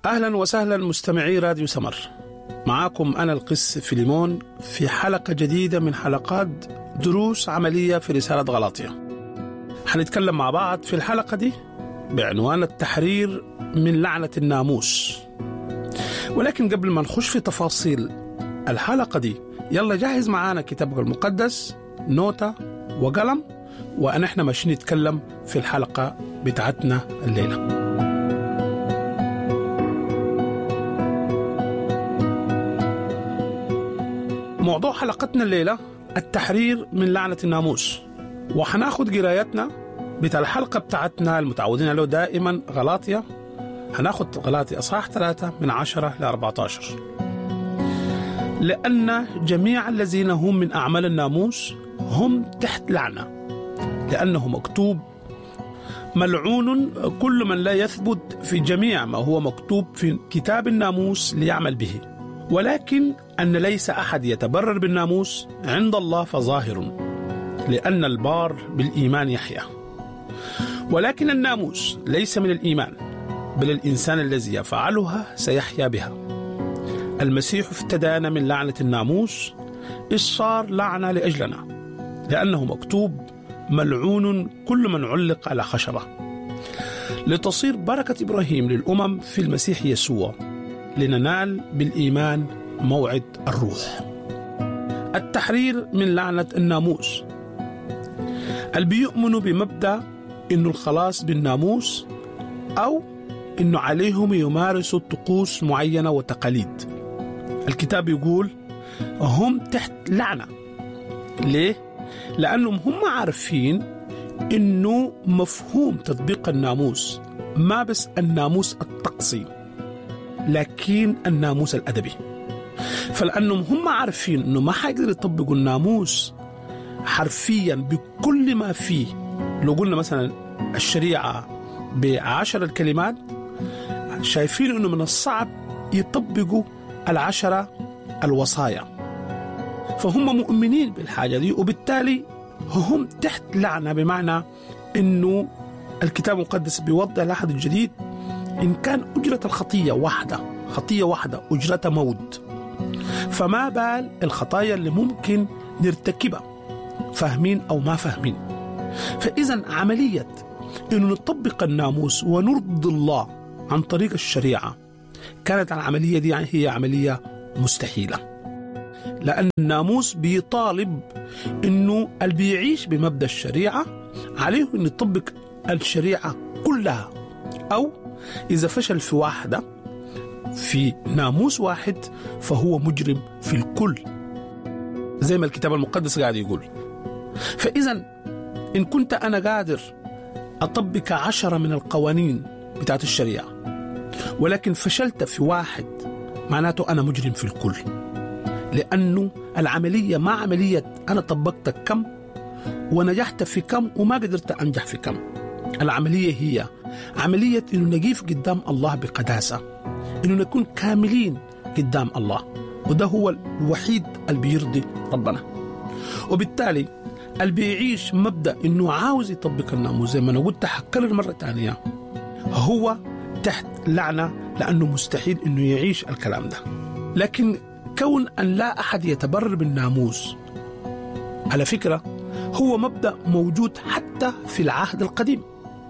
أهلا وسهلا مستمعي راديو سمر معاكم أنا القس فيليمون في حلقة جديدة من حلقات دروس عملية في رسالة غلاطية حنتكلم مع بعض في الحلقة دي بعنوان التحرير من لعنة الناموس ولكن قبل ما نخش في تفاصيل الحلقة دي يلا جهز معانا كتابك المقدس نوتة وقلم وأن احنا ماشيين نتكلم في الحلقة بتاعتنا الليلة موضوع حلقتنا الليلة التحرير من لعنة الناموس وحناخد قرايتنا بتاع الحلقة بتاعتنا المتعودين له دائما غلاطية هناخد غلاطي أصحاح ثلاثة من عشرة ل 14 لأن جميع الذين هم من أعمال الناموس هم تحت لعنة لأنه مكتوب ملعون كل من لا يثبت في جميع ما هو مكتوب في كتاب الناموس ليعمل به ولكن أن ليس أحد يتبرر بالناموس عند الله فظاهر لأن البار بالإيمان يحيا ولكن الناموس ليس من الإيمان بل الإنسان الذي يفعلها سيحيا بها المسيح افتدانا من لعنة الناموس إذ صار لعنة لأجلنا لأنه مكتوب ملعون كل من علق على خشبة لتصير بركة إبراهيم للأمم في المسيح يسوع لننال بالإيمان موعد الروح التحرير من لعنة الناموس اللي بيؤمنوا بمبدأ إنه الخلاص بالناموس أو إنه عليهم يمارسوا طقوس معينة وتقاليد الكتاب يقول هم تحت لعنة ليه؟ لأنهم هم عارفين إنه مفهوم تطبيق الناموس ما بس الناموس الطقسي لكن الناموس الأدبي فلأنهم هم عارفين إنه ما حيقدروا يطبقوا الناموس حرفيا بكل ما فيه لو قلنا مثلا الشريعة بعشر الكلمات شايفين انه من الصعب يطبقوا العشرة الوصايا فهم مؤمنين بالحاجة دي وبالتالي هم تحت لعنة بمعنى انه الكتاب المقدس بيوضع العهد الجديد ان كان اجرة الخطية واحدة خطية واحدة اجرتها موت فما بال الخطايا اللي ممكن نرتكبها فاهمين او ما فاهمين فاذا عمليه انه نطبق الناموس ونرضي الله عن طريق الشريعه كانت العمليه دي يعني هي عمليه مستحيله لان الناموس بيطالب انه اللي بيعيش بمبدا الشريعه عليه انه يطبق الشريعه كلها او اذا فشل في واحده في ناموس واحد فهو مجرم في الكل زي ما الكتاب المقدس قاعد يقول فإذا إن كنت أنا قادر أطبق عشرة من القوانين بتاعت الشريعة ولكن فشلت في واحد معناته أنا مجرم في الكل لأنه العملية ما عملية أنا طبقت كم ونجحت في كم وما قدرت أنجح في كم العملية هي عملية أنه نقيف قدام الله بقداسة أنه نكون كاملين قدام الله وده هو الوحيد اللي بيرضي ربنا وبالتالي اللي بيعيش مبدا انه عاوز يطبق الناموس زي ما انا قلت حكرر مره ثانيه هو تحت لعنه لانه مستحيل انه يعيش الكلام ده لكن كون ان لا احد يتبرر بالناموس على فكره هو مبدا موجود حتى في العهد القديم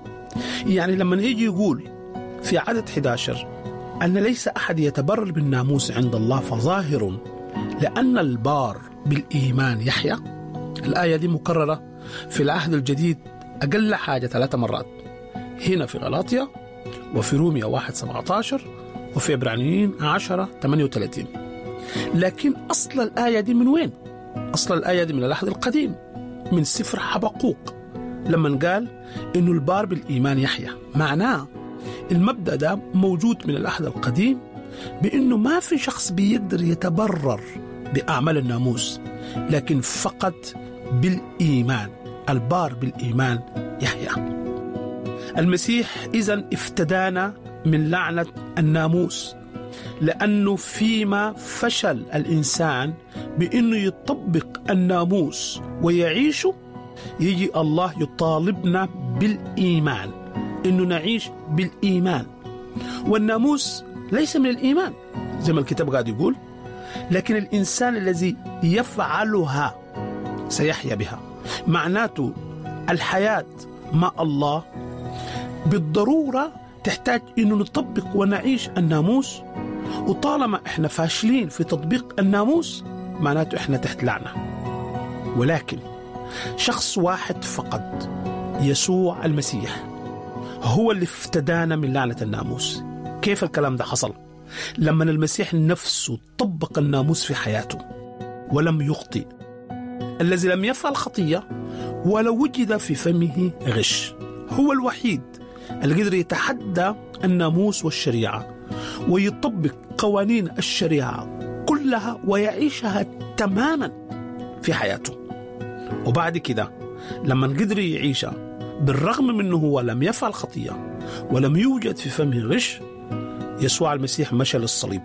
يعني لما يجي يقول في عدد 11 أن ليس أحد يتبرر بالناموس عند الله فظاهر لأن البار بالإيمان يحيا الآية دي مكررة في العهد الجديد أقل حاجة ثلاثة مرات هنا في غلاطيا وفي روميا 1 17 وفي عبرانيين 10 38 لكن أصل الآية دي من وين؟ أصل الآية دي من العهد القديم من سفر حبقوق لما قال إنه البار بالإيمان يحيا معناه المبدأ ده موجود من العهد القديم بأنه ما في شخص بيقدر يتبرر بأعمال الناموس لكن فقط بالإيمان البار بالإيمان يحيا المسيح إذا افتدانا من لعنة الناموس لأنه فيما فشل الإنسان بأنه يطبق الناموس ويعيشه يجي الله يطالبنا بالإيمان أنه نعيش بالإيمان والناموس ليس من الإيمان زي ما الكتاب قاعد يقول لكن الإنسان الذي يفعلها سيحيا بها معناته الحياة مع الله بالضرورة تحتاج أنه نطبق ونعيش الناموس وطالما احنا فاشلين في تطبيق الناموس معناته احنا تحت لعنة ولكن شخص واحد فقط يسوع المسيح هو اللي افتدانا من لعنة الناموس كيف الكلام ده حصل؟ لما المسيح نفسه طبق الناموس في حياته ولم يخطئ الذي لم يفعل خطية ولو وجد في فمه غش هو الوحيد اللي قدر يتحدى الناموس والشريعة ويطبق قوانين الشريعة كلها ويعيشها تماما في حياته وبعد كده لما قدر يعيشها بالرغم من أنه هو لم يفعل خطية ولم يوجد في فمه غش يسوع المسيح مشى للصليب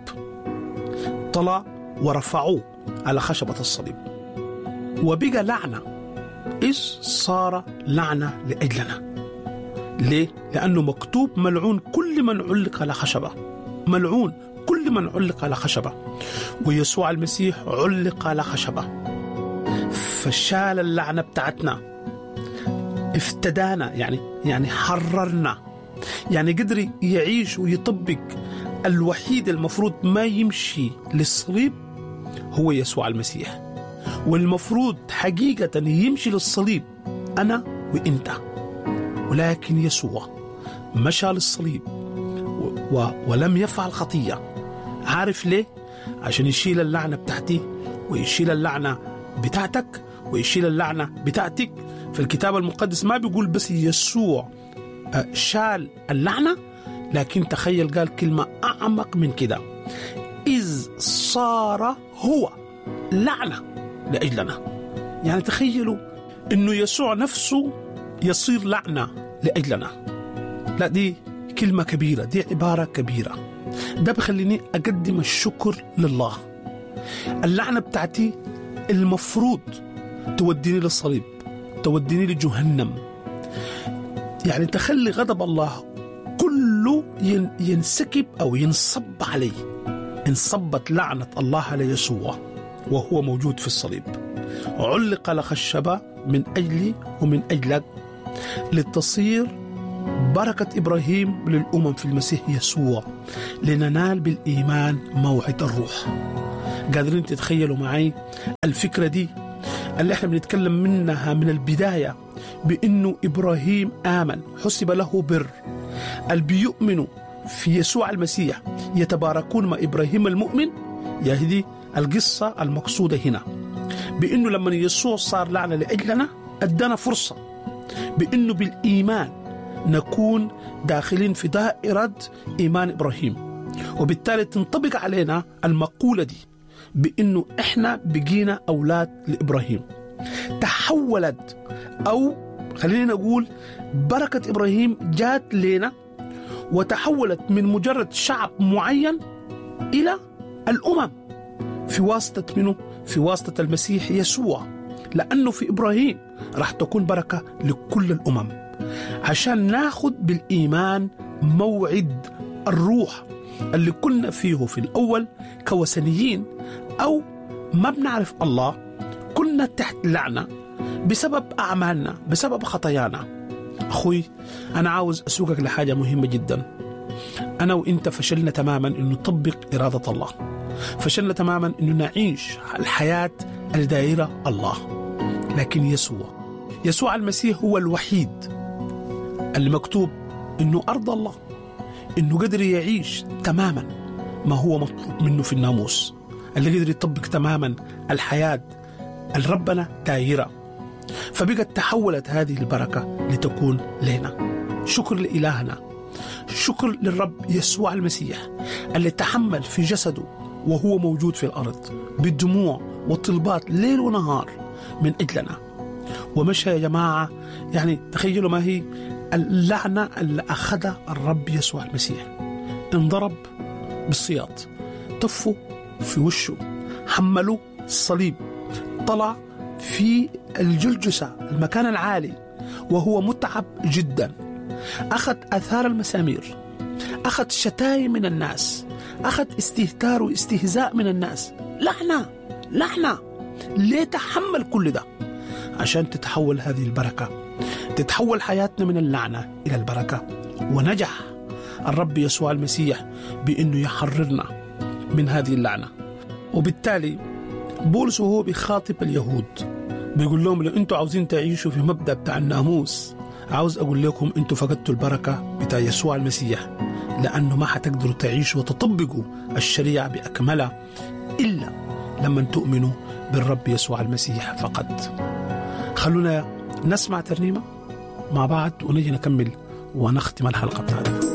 طلع ورفعوه على خشبة الصليب وبقى لعنة إذ صار لعنة لأجلنا ليه؟ لأنه مكتوب ملعون كل من علق على خشبة ملعون كل من علق على خشبة ويسوع المسيح علق على خشبة فشال اللعنة بتاعتنا افتدانا يعني يعني حررنا يعني قدر يعيش ويطبق الوحيد المفروض ما يمشي للصليب هو يسوع المسيح والمفروض حقيقة يمشي للصليب أنا وإنت ولكن يسوع مشى للصليب و... و... ولم يفعل خطية عارف ليه؟ عشان يشيل اللعنة بتاعتي ويشيل اللعنة بتاعتك ويشيل اللعنة بتاعتك في الكتاب المقدس ما بيقول بس يسوع شال اللعنة لكن تخيل قال كلمة أعمق من كده إذ صار هو لعنة لأجلنا يعني تخيلوا أنه يسوع نفسه يصير لعنة لأجلنا لا دي كلمة كبيرة دي عبارة كبيرة ده بخليني أقدم الشكر لله اللعنة بتاعتي المفروض توديني للصليب توديني لجهنم يعني تخلي غضب الله كله ينسكب أو ينصب علي انصبت لعنة الله على يسوع وهو موجود في الصليب علق على خشبة من أجلي ومن أجلك لتصير بركة إبراهيم للأمم في المسيح يسوع لننال بالإيمان موعد الروح قادرين تتخيلوا معي الفكرة دي اللي احنا بنتكلم منها من البداية بأنه إبراهيم آمن حسب له بر اللي بيؤمنوا في يسوع المسيح يتباركون مع إبراهيم المؤمن يهدي القصة المقصودة هنا بأنه لما يسوع صار لعنة لأجلنا أدانا فرصة بأنه بالإيمان نكون داخلين في دائرة إيمان إبراهيم وبالتالي تنطبق علينا المقولة دي بأنه إحنا بقينا أولاد لإبراهيم تحولت أو خلينا نقول بركة إبراهيم جات لنا وتحولت من مجرد شعب معين إلى الأمم في واسطة منه في واسطة المسيح يسوع لأنه في إبراهيم راح تكون بركة لكل الأمم عشان ناخد بالإيمان موعد الروح اللي كنا فيه في الأول كوثنيين أو ما بنعرف الله كنا تحت لعنة بسبب أعمالنا بسبب خطايانا أخوي أنا عاوز أسوقك لحاجة مهمة جدا أنا وإنت فشلنا تماما أن نطبق إرادة الله فشلنا تماما أن نعيش الحياة الدائرة الله لكن يسوع يسوع المسيح هو الوحيد اللي مكتوب أنه أرضى الله أنه قدر يعيش تماما ما هو مطلوب منه في الناموس اللي قدر يطبق تماما الحياة اللي ربنا دايرة فبقت تحولت هذه البركة لتكون لنا شكر لإلهنا شكر للرب يسوع المسيح اللي تحمل في جسده وهو موجود في الأرض بالدموع والطلبات ليل ونهار من أجلنا ومشى يا جماعة يعني تخيلوا ما هي اللعنة اللي أخذها الرب يسوع المسيح انضرب بالسياط طفوا في وشه حملوا الصليب طلع في الجلجسة المكان العالي وهو متعب جدا أخذ أثار المسامير أخذ شتايم من الناس أخذ استهتار واستهزاء من الناس لعنة لعنة ليه تحمل كل ده عشان تتحول هذه البركة تتحول حياتنا من اللعنة إلى البركة ونجح الرب يسوع المسيح بأنه يحررنا من هذه اللعنة وبالتالي بولس وهو بيخاطب اليهود بيقول لهم لو انتوا عاوزين تعيشوا في مبدا بتاع الناموس عاوز اقول لكم انتوا فقدتوا البركه بتاع يسوع المسيح لانه ما حتقدروا تعيشوا وتطبقوا الشريعه باكملها الا لما تؤمنوا بالرب يسوع المسيح فقط خلونا نسمع ترنيمه مع بعض ونجي نكمل ونختم الحلقه بتاعتنا